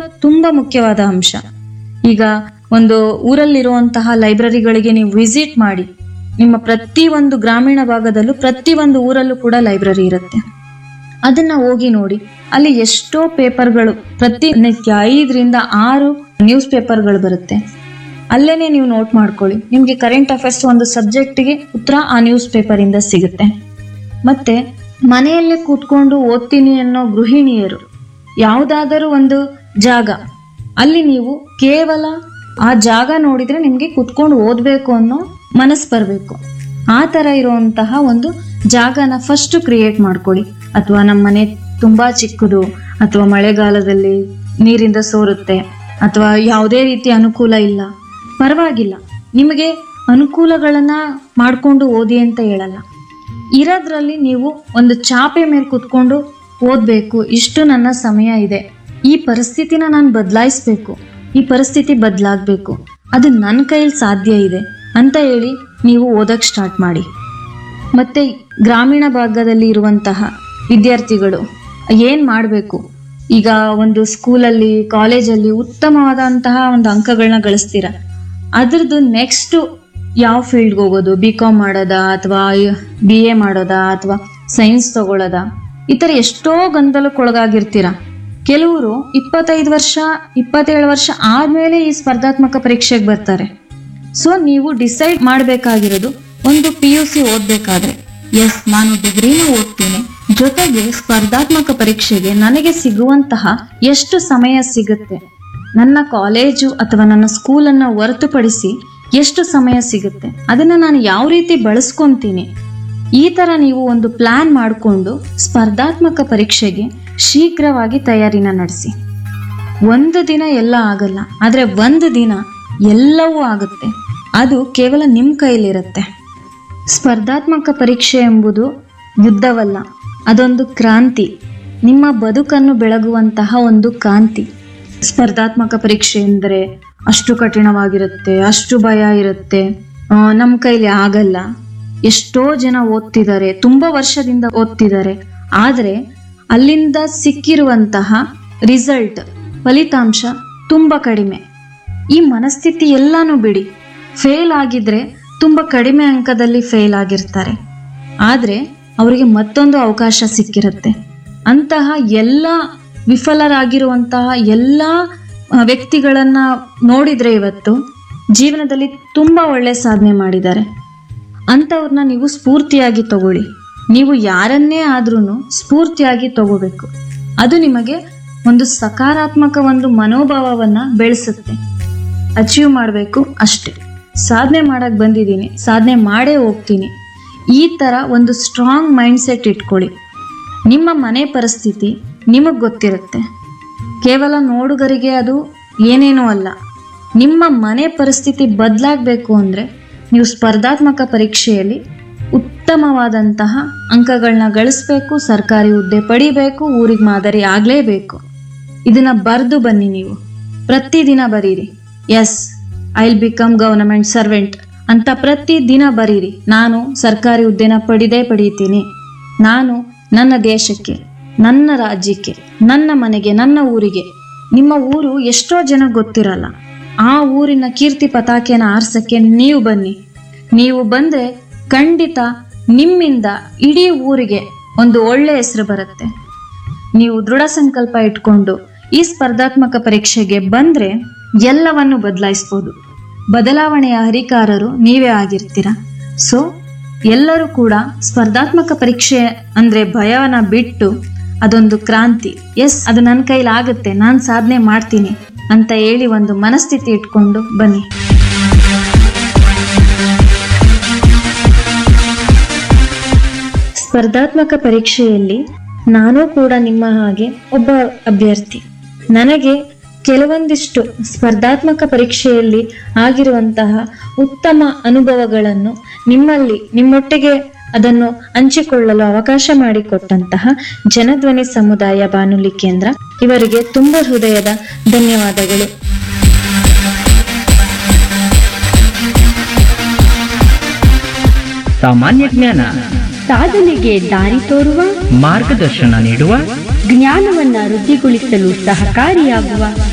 ತುಂಬಾ ಮುಖ್ಯವಾದ ಅಂಶ ಈಗ ಒಂದು ಊರಲ್ಲಿರುವಂತಹ ಲೈಬ್ರರಿಗಳಿಗೆ ನೀವು ವಿಸಿಟ್ ಮಾಡಿ ನಿಮ್ಮ ಪ್ರತಿ ಒಂದು ಗ್ರಾಮೀಣ ಭಾಗದಲ್ಲೂ ಪ್ರತಿ ಒಂದು ಊರಲ್ಲೂ ಕೂಡ ಲೈಬ್ರರಿ ಇರುತ್ತೆ ಅದನ್ನ ಹೋಗಿ ನೋಡಿ ಅಲ್ಲಿ ಎಷ್ಟೋ ಪೇಪರ್ಗಳು ಪ್ರತಿನಿತ್ಯ ಐದರಿಂದ ಆರು ನ್ಯೂಸ್ ಪೇಪರ್ಗಳು ಬರುತ್ತೆ ಅಲ್ಲೇನೆ ನೀವು ನೋಟ್ ಮಾಡ್ಕೊಳ್ಳಿ ನಿಮ್ಗೆ ಕರೆಂಟ್ ಅಫೇರ್ಸ್ ಒಂದು ಸಬ್ಜೆಕ್ಟ್ಗೆ ಉತ್ತರ ಆ ನ್ಯೂಸ್ ಪೇಪರ್ ಇಂದ ಸಿಗುತ್ತೆ ಮತ್ತೆ ಮನೆಯಲ್ಲೇ ಕೂತ್ಕೊಂಡು ಓದ್ತೀನಿ ಅನ್ನೋ ಗೃಹಿಣಿಯರು ಯಾವುದಾದರೂ ಒಂದು ಜಾಗ ಅಲ್ಲಿ ನೀವು ಕೇವಲ ಆ ಜಾಗ ನೋಡಿದ್ರೆ ನಿಮ್ಗೆ ಕುತ್ಕೊಂಡು ಓದ್ಬೇಕು ಅನ್ನೋ ಮನಸ್ಸು ಬರಬೇಕು ಆ ತರ ಇರುವಂತಹ ಒಂದು ಜಾಗನ ಫಸ್ಟ್ ಕ್ರಿಯೇಟ್ ಮಾಡ್ಕೊಳ್ಳಿ ಅಥವಾ ನಮ್ಮ ಮನೆ ತುಂಬಾ ಚಿಕ್ಕದು ಅಥವಾ ಮಳೆಗಾಲದಲ್ಲಿ ನೀರಿಂದ ಸೋರುತ್ತೆ ಅಥವಾ ಯಾವುದೇ ರೀತಿ ಅನುಕೂಲ ಇಲ್ಲ ಪರವಾಗಿಲ್ಲ ನಿಮಗೆ ಅನುಕೂಲಗಳನ್ನ ಮಾಡ್ಕೊಂಡು ಓದಿ ಅಂತ ಹೇಳಲ್ಲ ಇರೋದ್ರಲ್ಲಿ ನೀವು ಒಂದು ಚಾಪೆ ಮೇಲೆ ಕುತ್ಕೊಂಡು ಓದಬೇಕು ಇಷ್ಟು ನನ್ನ ಸಮಯ ಇದೆ ಈ ಪರಿಸ್ಥಿತಿನ ನಾನು ಬದಲಾಯಿಸ್ಬೇಕು ಈ ಪರಿಸ್ಥಿತಿ ಬದಲಾಗಬೇಕು ಅದು ನನ್ನ ಕೈಯಲ್ಲಿ ಸಾಧ್ಯ ಇದೆ ಅಂತ ಹೇಳಿ ನೀವು ಓದಕ್ಕೆ ಸ್ಟಾರ್ಟ್ ಮಾಡಿ ಮತ್ತೆ ಗ್ರಾಮೀಣ ಭಾಗದಲ್ಲಿ ಇರುವಂತಹ ವಿದ್ಯಾರ್ಥಿಗಳು ಏನು ಮಾಡಬೇಕು ಈಗ ಒಂದು ಸ್ಕೂಲಲ್ಲಿ ಕಾಲೇಜಲ್ಲಿ ಉತ್ತಮವಾದಂತಹ ಒಂದು ಅಂಕಗಳನ್ನ ಗಳಿಸ್ತೀರ ಅದ್ರದ್ದು ನೆಕ್ಸ್ಟ್ ಯಾವ ಫೀಲ್ಡ್ಗೆ ಹೋಗೋದು ಬಿ ಕಾಮ್ ಮಾಡೋದಾ ಅಥವಾ ಬಿ ಎ ಮಾಡೋದಾ ಅಥವಾ ಸೈನ್ಸ್ ತಗೊಳ್ಳೋದಾ ಈ ಥರ ಎಷ್ಟೋ ಗೊಂದಲಕ್ಕೊಳಗಾಗಿರ್ತೀರ ಕೆಲವರು ಇಪ್ಪತ್ತೈದು ವರ್ಷ ಇಪ್ಪತ್ತೇಳು ವರ್ಷ ಆದ್ಮೇಲೆ ಈ ಸ್ಪರ್ಧಾತ್ಮಕ ಪರೀಕ್ಷೆಗೆ ಬರ್ತಾರೆ ಸೊ ನೀವು ಡಿಸೈಡ್ ಮಾಡಬೇಕಾಗಿರೋದು ಒಂದು ಪಿ ಯು ಸಿ ಓದ್ಬೇಕಾದ್ರೆ ಎಸ್ ನಾನು ಡಿಗ್ರಿನ ಓದ್ತೀನಿ ಜೊತೆಗೆ ಸ್ಪರ್ಧಾತ್ಮಕ ಪರೀಕ್ಷೆಗೆ ನನಗೆ ಸಿಗುವಂತಹ ಎಷ್ಟು ಸಮಯ ಸಿಗುತ್ತೆ ನನ್ನ ಕಾಲೇಜು ಅಥವಾ ನನ್ನ ಸ್ಕೂಲನ್ನು ಹೊರತುಪಡಿಸಿ ಎಷ್ಟು ಸಮಯ ಸಿಗುತ್ತೆ ಅದನ್ನ ನಾನು ಯಾವ ರೀತಿ ಬಳಸ್ಕೊಂತೀನಿ ಈ ತರ ನೀವು ಒಂದು ಪ್ಲಾನ್ ಮಾಡಿಕೊಂಡು ಸ್ಪರ್ಧಾತ್ಮಕ ಪರೀಕ್ಷೆಗೆ ಶೀಘ್ರವಾಗಿ ತಯಾರಿನ ನಡೆಸಿ ಒಂದು ದಿನ ಎಲ್ಲ ಆಗಲ್ಲ ಆದ್ರೆ ಒಂದು ದಿನ ಎಲ್ಲವೂ ಆಗುತ್ತೆ ಅದು ಕೇವಲ ನಿಮ್ಮ ಕೈಲಿರುತ್ತೆ ಸ್ಪರ್ಧಾತ್ಮಕ ಪರೀಕ್ಷೆ ಎಂಬುದು ಯುದ್ಧವಲ್ಲ ಅದೊಂದು ಕ್ರಾಂತಿ ನಿಮ್ಮ ಬದುಕನ್ನು ಬೆಳಗುವಂತಹ ಒಂದು ಕಾಂತಿ ಸ್ಪರ್ಧಾತ್ಮಕ ಪರೀಕ್ಷೆ ಎಂದರೆ ಅಷ್ಟು ಕಠಿಣವಾಗಿರುತ್ತೆ ಅಷ್ಟು ಭಯ ಇರುತ್ತೆ ನಮ್ಮ ಕೈಲಿ ಆಗಲ್ಲ ಎಷ್ಟೋ ಜನ ಓದ್ತಿದ್ದಾರೆ ತುಂಬಾ ವರ್ಷದಿಂದ ಓದ್ತಿದ್ದಾರೆ ಆದರೆ ಅಲ್ಲಿಂದ ಸಿಕ್ಕಿರುವಂತಹ ರಿಸಲ್ಟ್ ಫಲಿತಾಂಶ ತುಂಬಾ ಕಡಿಮೆ ಈ ಮನಸ್ಥಿತಿ ಎಲ್ಲಾನು ಬಿಡಿ ಫೇಲ್ ಆಗಿದ್ರೆ ತುಂಬಾ ಕಡಿಮೆ ಅಂಕದಲ್ಲಿ ಫೇಲ್ ಆಗಿರ್ತಾರೆ ಆದ್ರೆ ಅವರಿಗೆ ಮತ್ತೊಂದು ಅವಕಾಶ ಸಿಕ್ಕಿರುತ್ತೆ ಅಂತಹ ಎಲ್ಲ ವಿಫಲರಾಗಿರುವಂತಹ ಎಲ್ಲ ಆ, ವ್ಯಕ್ತಿಗಳನ್ನ ನೋಡಿದ್ರೆ ಇವತ್ತು ಜೀವನದಲ್ಲಿ ತುಂಬಾ ಒಳ್ಳೆ ಸಾಧನೆ ಮಾಡಿದ್ದಾರೆ ಅಂಥವ್ರನ್ನ ನೀವು ಸ್ಫೂರ್ತಿಯಾಗಿ ತಗೊಳ್ಳಿ ನೀವು ಯಾರನ್ನೇ ಆದ್ರೂ ಸ್ಫೂರ್ತಿಯಾಗಿ ತಗೋಬೇಕು ಅದು ನಿಮಗೆ ಒಂದು ಸಕಾರಾತ್ಮಕ ಒಂದು ಮನೋಭಾವವನ್ನ ಬೆಳೆಸುತ್ತೆ ಅಚೀವ್ ಮಾಡಬೇಕು ಅಷ್ಟೇ ಸಾಧನೆ ಮಾಡಕ್ ಬಂದಿದ್ದೀನಿ ಸಾಧನೆ ಮಾಡೇ ಹೋಗ್ತೀನಿ ಈ ತರ ಒಂದು ಸ್ಟ್ರಾಂಗ್ ಮೈಂಡ್ ಸೆಟ್ ಇಟ್ಕೊಳ್ಳಿ ನಿಮ್ಮ ಮನೆ ಪರಿಸ್ಥಿತಿ ನಿಮಗೆ ಗೊತ್ತಿರುತ್ತೆ ಕೇವಲ ನೋಡುಗರಿಗೆ ಅದು ಏನೇನೂ ಅಲ್ಲ ನಿಮ್ಮ ಮನೆ ಪರಿಸ್ಥಿತಿ ಬದಲಾಗಬೇಕು ಅಂದರೆ ನೀವು ಸ್ಪರ್ಧಾತ್ಮಕ ಪರೀಕ್ಷೆಯಲ್ಲಿ ಉತ್ತಮವಾದಂತಹ ಅಂಕಗಳನ್ನ ಗಳಿಸ್ಬೇಕು ಸರ್ಕಾರಿ ಹುದ್ದೆ ಪಡಿಬೇಕು ಊರಿಗೆ ಮಾದರಿ ಆಗಲೇಬೇಕು ಇದನ್ನ ಬರೆದು ಬನ್ನಿ ನೀವು ಪ್ರತಿದಿನ ಬರೀರಿ yes I will become government servant ಅಂತ ಪ್ರತಿ ದಿನ ಬರೀರಿ ನಾನು ಸರ್ಕಾರಿ ಹುದ್ದೆನ ಪಡಿದೇ ಪಡೀತೀನಿ ನಾನು ನನ್ನ ದೇಶಕ್ಕೆ ನನ್ನ ರಾಜ್ಯಕ್ಕೆ ನನ್ನ ಮನೆಗೆ ನನ್ನ ಊರಿಗೆ ನಿಮ್ಮ ಊರು ಎಷ್ಟೋ ಜನ ಗೊತ್ತಿರಲ್ಲ ಆ ಊರಿನ ಕೀರ್ತಿ ಪತಾಕೆನ ಆರ್ಸಕ್ಕೆ ನೀವು ಬನ್ನಿ ನೀವು ಬಂದ್ರೆ ಖಂಡಿತ ನಿಮ್ಮಿಂದ ಇಡೀ ಊರಿಗೆ ಒಂದು ಒಳ್ಳೆ ಹೆಸರು ಬರುತ್ತೆ ನೀವು ದೃಢ ಸಂಕಲ್ಪ ಇಟ್ಕೊಂಡು ಈ ಸ್ಪರ್ಧಾತ್ಮಕ ಪರೀಕ್ಷೆಗೆ ಬಂದ್ರೆ ಎಲ್ಲವನ್ನು ಬದಲಾಯಿಸ್ಬೋದು ಬದಲಾವಣೆಯ ಹರಿಕಾರರು ನೀವೇ ಆಗಿರ್ತೀರ ಸೊ ಎಲ್ಲರೂ ಕೂಡ ಸ್ಪರ್ಧಾತ್ಮಕ ಪರೀಕ್ಷೆ ಅಂದ್ರೆ ಭಯವನ್ನ ಬಿಟ್ಟು ಅದೊಂದು ಕ್ರಾಂತಿ ಎಸ್ ಅದು ನನ್ನ ಕೈಲಾಗುತ್ತೆ ನಾನು ಸಾಧನೆ ಮಾಡ್ತೀನಿ ಅಂತ ಹೇಳಿ ಒಂದು ಮನಸ್ಥಿತಿ ಇಟ್ಕೊಂಡು ಬನ್ನಿ ಸ್ಪರ್ಧಾತ್ಮಕ ಪರೀಕ್ಷೆಯಲ್ಲಿ ನಾನು ಕೂಡ ನಿಮ್ಮ ಹಾಗೆ ಒಬ್ಬ ಅಭ್ಯರ್ಥಿ ನನಗೆ ಕೆಲವೊಂದಿಷ್ಟು ಸ್ಪರ್ಧಾತ್ಮಕ ಪರೀಕ್ಷೆಯಲ್ಲಿ ಆಗಿರುವಂತಹ ಉತ್ತಮ ಅನುಭವಗಳನ್ನು ನಿಮ್ಮಲ್ಲಿ ನಿಮ್ಮೊಟ್ಟಿಗೆ ಅದನ್ನು ಹಂಚಿಕೊಳ್ಳಲು ಅವಕಾಶ ಮಾಡಿಕೊಟ್ಟಂತಹ ಜನಧ್ವನಿ ಸಮುದಾಯ ಬಾನುಲಿ ಕೇಂದ್ರ ಇವರಿಗೆ ತುಂಬ ಹೃದಯದ ಧನ್ಯವಾದಗಳು ಸಾಮಾನ್ಯ ಜ್ಞಾನ ಸಾಧನೆಗೆ ದಾರಿ ತೋರುವ ಮಾರ್ಗದರ್ಶನ ನೀಡುವ ಜ್ಞಾನವನ್ನ ವೃದ್ಧಿಗೊಳಿಸಲು ಸಹಕಾರಿಯಾಗುವ